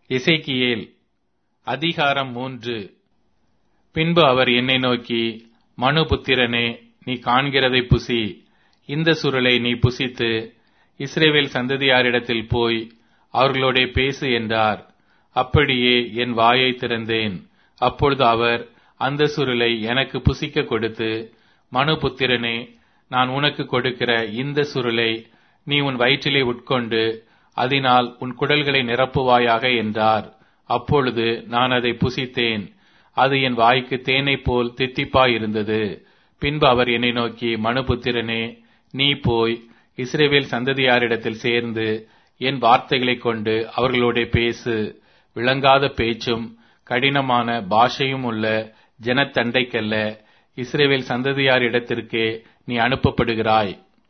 எசேக்கியேல் அதிகாரம் மூன்று பின்பு அவர் என்னை நோக்கி மனுபுத்திரனே நீ காண்கிறதை புசி இந்த சுருளை நீ புசித்து இஸ்ரேவேல் சந்ததியாரிடத்தில் போய் அவர்களோடே பேசு என்றார் அப்படியே என் வாயை திறந்தேன் அப்பொழுது அவர் அந்த சுருளை எனக்கு புசிக்க கொடுத்து மனுபுத்திரனே நான் உனக்கு கொடுக்கிற இந்த சுருளை நீ உன் வயிற்றிலே உட்கொண்டு அதனால் உன் குடல்களை நிரப்புவாயாக என்றார் அப்பொழுது நான் அதை புசித்தேன் அது என் வாய்க்கு தேனைப் போல் தித்திப்பாயிருந்தது பின்பு அவர் என்னை நோக்கி மனுபுத்திரனே நீ போய் இஸ்ரேவேல் சந்ததியாரிடத்தில் சேர்ந்து என் வார்த்தைகளைக் கொண்டு அவர்களோடே பேசு விளங்காத பேச்சும் கடினமான பாஷையும் உள்ள ஜனத்தண்டைக்கல்ல இஸ்ரேவேல் சந்ததியாரிடத்திற்கே நீ அனுப்பப்படுகிறாய்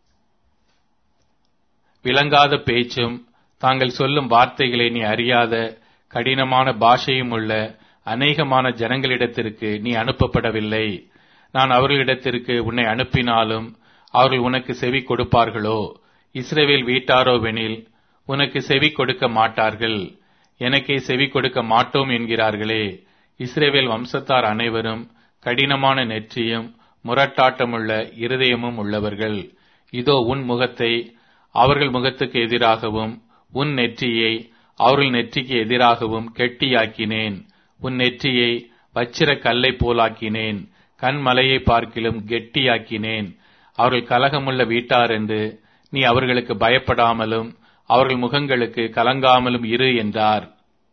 விளங்காத பேச்சும் தாங்கள் சொல்லும் வார்த்தைகளை நீ அறியாத கடினமான பாஷையும் உள்ள அநேகமான ஜனங்களிடத்திற்கு நீ அனுப்பப்படவில்லை நான் அவர்களிடத்திற்கு உன்னை அனுப்பினாலும் அவர்கள் உனக்கு செவி கொடுப்பார்களோ இஸ்ரேவேல் வீட்டாரோவெனில் உனக்கு செவி கொடுக்க மாட்டார்கள் எனக்கே செவி கொடுக்க மாட்டோம் என்கிறார்களே இஸ்ரேவேல் வம்சத்தார் அனைவரும் கடினமான நெற்றியும் முரட்டாட்டமுள்ள இருதயமும் உள்ளவர்கள் இதோ உன் முகத்தை அவர்கள் முகத்துக்கு எதிராகவும் உன் நெற்றியை அவர்கள் நெற்றிக்கு எதிராகவும் கெட்டியாக்கினேன் உன் நெற்றியை வச்சிர கல்லை போலாக்கினேன் கண்மலையை பார்க்கிலும் கெட்டியாக்கினேன் அவர்கள் கலகமுள்ள வீட்டார் என்று நீ அவர்களுக்கு பயப்படாமலும் அவர்கள் முகங்களுக்கு கலங்காமலும் இரு என்றார்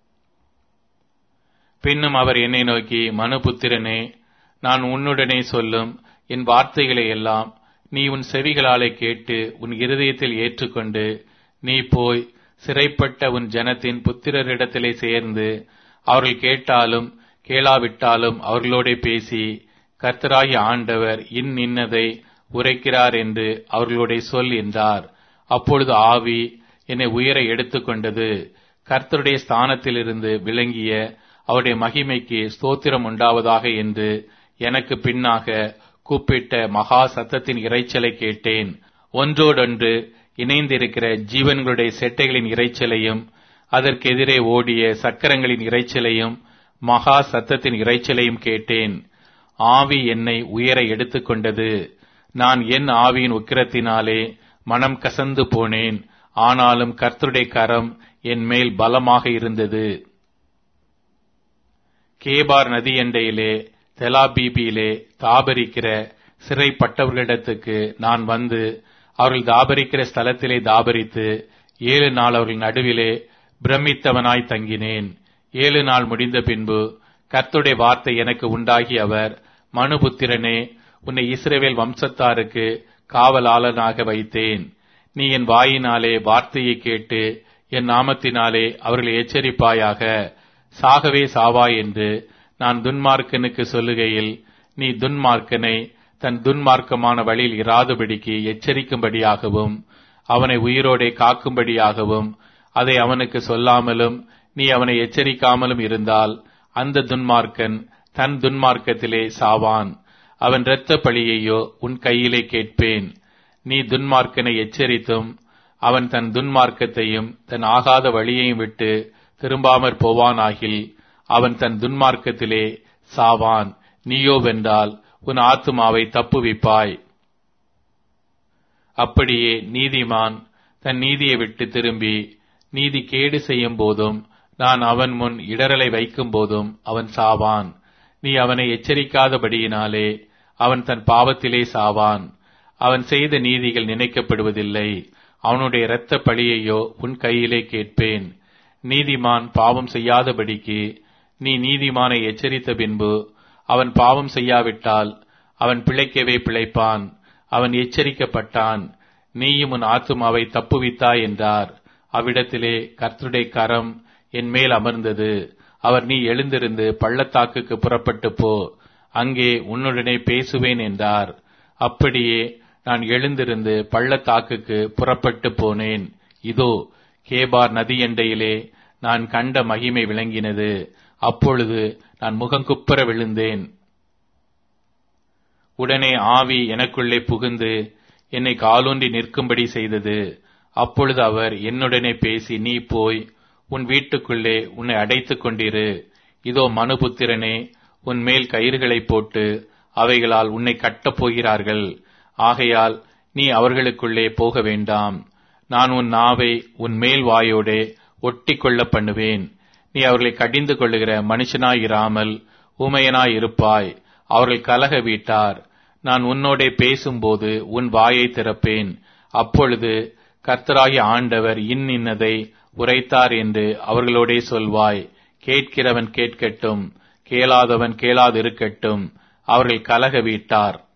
பின்னும் அவர் என்னை நோக்கி மனுபுத்திரனே நான் உன்னுடனே சொல்லும் என் வார்த்தைகளை எல்லாம் நீ உன் செவிகளாலே கேட்டு உன் இருதயத்தில் ஏற்றுக்கொண்டு நீ போய் சிறைப்பட்ட உன் ஜனத்தின் புத்திரரிடத்திலே சேர்ந்து அவர்கள் கேட்டாலும் கேளாவிட்டாலும் அவர்களோடே பேசி கர்த்தராகி ஆண்டவர் இன் நின்னதை உரைக்கிறார் என்று அவர்களோட சொல் என்றார் அப்பொழுது ஆவி என்னை உயர எடுத்துக்கொண்டது கர்த்தருடைய ஸ்தானத்திலிருந்து விளங்கிய அவருடைய மகிமைக்கு ஸ்தோத்திரம் உண்டாவதாக என்று எனக்கு பின்னாக கூப்பிட்ட மகா சத்தத்தின் இறைச்சலை கேட்டேன் ஒன்றோடொன்று இணைந்திருக்கிற ஜீவன்களுடைய செட்டைகளின் இறைச்சலையும் அதற்கெதிரே ஓடிய சக்கரங்களின் இறைச்சலையும் மகா சத்தத்தின் இறைச்சலையும் கேட்டேன் ஆவி என்னை உயர எடுத்துக்கொண்டது நான் என் ஆவியின் உக்கிரத்தினாலே மனம் கசந்து போனேன் ஆனாலும் கர்த்தருடைய கரம் என் மேல் பலமாக இருந்தது கேபார் நதி எண்டையிலே தெலாபீபியிலே தாபரிக்கிற சிறைப்பட்டவர்களிடத்துக்கு நான் வந்து அவர்கள் தாபரிக்கிற ஸ்தலத்திலே தாபரித்து ஏழு நாள் அவர்கள் நடுவிலே பிரமித்தவனாய் தங்கினேன் ஏழு நாள் முடிந்த பின்பு கர்த்துடைய வார்த்தை எனக்கு உண்டாகி அவர் மனுபுத்திரனே உன்னை இஸ்ரேவேல் வம்சத்தாருக்கு காவலாளனாக வைத்தேன் நீ என் வாயினாலே வார்த்தையை கேட்டு என் நாமத்தினாலே அவர்களை எச்சரிப்பாயாக சாகவே சாவாய் என்று நான் துன்மார்க்கனுக்கு சொல்லுகையில் நீ துன்மார்க்கனை தன் துன்மார்க்கமான வழியில் இராதபடிக்கு எச்சரிக்கும்படியாகவும் அவனை உயிரோடே காக்கும்படியாகவும் அதை அவனுக்கு சொல்லாமலும் நீ அவனை எச்சரிக்காமலும் இருந்தால் அந்த துன்மார்க்கன் தன் துன்மார்க்கத்திலே சாவான் அவன் இரத்த பழியையோ உன் கையிலே கேட்பேன் நீ துன்மார்க்கனை எச்சரித்தும் அவன் தன் துன்மார்க்கத்தையும் தன் ஆகாத வழியையும் விட்டு திரும்பாமற் போவானாகில் அவன் தன் துன்மார்க்கத்திலே சாவான் நீயோ வென்றால் உன் ஆத்துமாவை தப்புவிப்பாய் அப்படியே நீதிமான் தன் நீதியை விட்டு திரும்பி நீதி கேடு செய்யும் போதும் நான் அவன் முன் இடரலை வைக்கும் போதும் அவன் சாவான் நீ அவனை எச்சரிக்காதபடியினாலே அவன் தன் பாவத்திலே சாவான் அவன் செய்த நீதிகள் நினைக்கப்படுவதில்லை அவனுடைய இரத்த பழியையோ உன் கையிலே கேட்பேன் நீதிமான் பாவம் செய்யாதபடிக்கு நீ நீதிமானை எச்சரித்த பின்பு அவன் பாவம் செய்யாவிட்டால் அவன் பிழைக்கவே பிழைப்பான் அவன் எச்சரிக்கப்பட்டான் நீயும் உன் ஆத்துமாவை தப்புவித்தாய் என்றார் அவ்விடத்திலே கர்த்தருடைய கரம் என் மேல் அமர்ந்தது அவர் நீ எழுந்திருந்து பள்ளத்தாக்குக்கு புறப்பட்டு போ அங்கே உன்னுடனே பேசுவேன் என்றார் அப்படியே நான் எழுந்திருந்து பள்ளத்தாக்குக்கு புறப்பட்டு போனேன் இதோ கேபார் நதியண்டையிலே நான் கண்ட மகிமை விளங்கினது அப்பொழுது நான் முகங்குப்புற விழுந்தேன் உடனே ஆவி எனக்குள்ளே புகுந்து என்னை காலூன்றி நிற்கும்படி செய்தது அப்பொழுது அவர் என்னுடனே பேசி நீ போய் உன் வீட்டுக்குள்ளே உன்னை அடைத்துக் கொண்டிரு இதோ மனுபுத்திரனே உன் மேல் கயிறுகளை போட்டு அவைகளால் உன்னை கட்டப் போகிறார்கள் ஆகையால் நீ அவர்களுக்குள்ளே போக வேண்டாம் நான் உன் நாவை உன் மேல் வாயோடே ஒட்டி கொள்ள பண்ணுவேன் நீ அவர்களை கடிந்து கொள்ளுகிற மனுஷனாயிராமல் ஊமையனாயிருப்பாய் அவர்கள் கலக வீட்டார் நான் உன்னோடே பேசும்போது உன் வாயை திறப்பேன் அப்பொழுது கர்த்தராகிய ஆண்டவர் இன்னின்னதை உரைத்தார் என்று அவர்களோடே சொல்வாய் கேட்கிறவன் கேட்கட்டும் கேளாதவன் கேளாதிருக்கட்டும் அவர்கள் கலக வீட்டார்